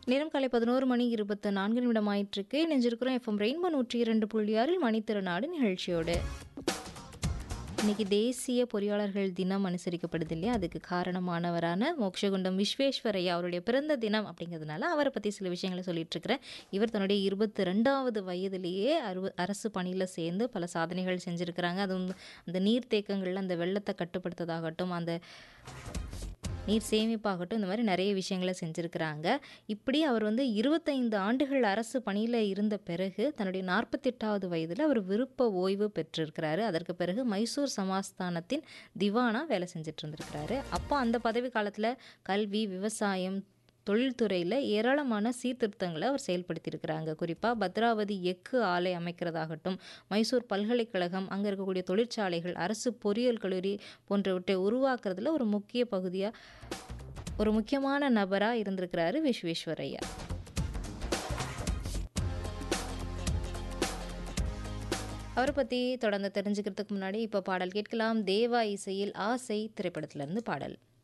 நேரம் காலை பதினோரு மணி இருபத்து நான்கு நிமிடம் ஆயிட்டிருக்கு இணைஞ்சிருக்கிறோம் எஃப்எம் ரெயின்போ நூற்றி இரண்டு புள்ளி ஆறில் மணித்திருநாடு நிகழ்ச்சியோடு இன்னைக்கு தேசிய பொறியாளர்கள் தினம் அனுசரிக்கப்படுது இல்லையா அதுக்கு காரணமானவரான மோக்ஷகுண்டம் விஸ்வேஸ்வரையா அவருடைய பிறந்த தினம் அப்படிங்கிறதுனால அவரை பற்றி சில விஷயங்களை சொல்லிட்டு இருக்கிறேன் இவர் தன்னுடைய இருபத்தி ரெண்டாவது வயதிலேயே அறுவ அரசு பணியில் சேர்ந்து பல சாதனைகள் செஞ்சுருக்கிறாங்க அதுவும் அந்த நீர்த்தேக்கங்களில் அந்த வெள்ளத்தை கட்டுப்படுத்ததாகட்டும் அந்த நீர் சேமிப்பாகட்டும் இந்த மாதிரி நிறைய விஷயங்களை செஞ்சுருக்கிறாங்க இப்படி அவர் வந்து இருபத்தைந்து ஆண்டுகள் அரசு பணியில் இருந்த பிறகு தன்னுடைய நாற்பத்தெட்டாவது வயதில் அவர் விருப்ப ஓய்வு பெற்றிருக்கிறாரு அதற்கு பிறகு மைசூர் சமாஸ்தானத்தின் திவானா வேலை செஞ்சுட்டு இருந்திருக்கிறாரு அப்போ அந்த பதவி காலத்தில் கல்வி விவசாயம் தொழில்துறையில் ஏராளமான சீர்திருத்தங்களை அவர் செயல்படுத்தியிருக்கிறாங்க குறிப்பாக பத்ராவதி எஃகு ஆலை அமைக்கிறதாகட்டும் மைசூர் பல்கலைக்கழகம் அங்கே இருக்கக்கூடிய தொழிற்சாலைகள் அரசு பொறியியல் கல்லூரி போன்றவற்றை உருவாக்குறதுல ஒரு முக்கிய பகுதியாக ஒரு முக்கியமான நபராக இருந்திருக்கிறாரு விஸ்வேஸ்வரையா அவரை பற்றி தொடர்ந்து தெரிஞ்சுக்கிறதுக்கு முன்னாடி இப்போ பாடல் கேட்கலாம் தேவா இசையில் ஆசை திரைப்படத்திலிருந்து பாடல்